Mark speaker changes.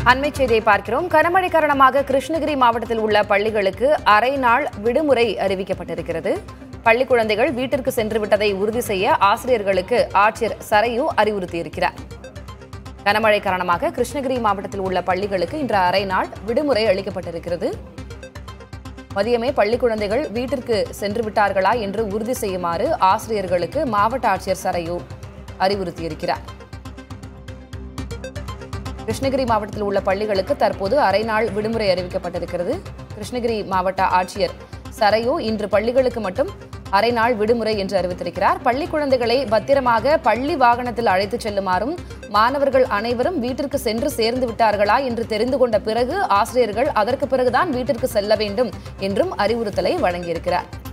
Speaker 1: அண்மை செய்தியை பார்க்கிறோம் கனமழை காரணமாக கிருஷ்ணகிரி மாவட்டத்தில் உள்ள பள்ளிகளுக்கு அரை நாள் விடுமுறை அறிவிக்கப்பட்டிருக்கிறது பள்ளி குழந்தைகள் வீட்டிற்கு சென்று விட்டதை உறுதி செய்ய ஆசிரியர்களுக்கு ஆட்சியர் சரையு அறிவுறுத்தியிருக்கிறார் கனமழை காரணமாக கிருஷ்ணகிரி மாவட்டத்தில் உள்ள பள்ளிகளுக்கு இன்று அரை நாள் விடுமுறை அளிக்கப்பட்டிருக்கிறது மதியமே பள்ளி குழந்தைகள் வீட்டிற்கு சென்று விட்டார்களா என்று உறுதி செய்யுமாறு ஆசிரியர்களுக்கு மாவட்ட ஆட்சியர் சரையு அறிவுறுத்தியிருக்கிறார் கிருஷ்ணகிரி மாவட்டத்தில் உள்ள பள்ளிகளுக்கு தற்போது அரை நாள் விடுமுறை அறிவிக்கப்பட்டிருக்கிறது கிருஷ்ணகிரி மாவட்ட ஆட்சியர் சரையு இன்று பள்ளிகளுக்கு மட்டும் அரை நாள் விடுமுறை என்று அறிவித்திருக்கிறார் பள்ளி குழந்தைகளை பத்திரமாக பள்ளி வாகனத்தில் அழைத்துச் செல்லுமாறும் மாணவர்கள் அனைவரும் வீட்டிற்கு சென்று சேர்ந்து விட்டார்களா என்று தெரிந்து கொண்ட பிறகு ஆசிரியர்கள் அதற்கு பிறகுதான் வீட்டிற்கு செல்ல வேண்டும் என்றும் அறிவுறுத்தலை வழங்கியிருக்கிறார்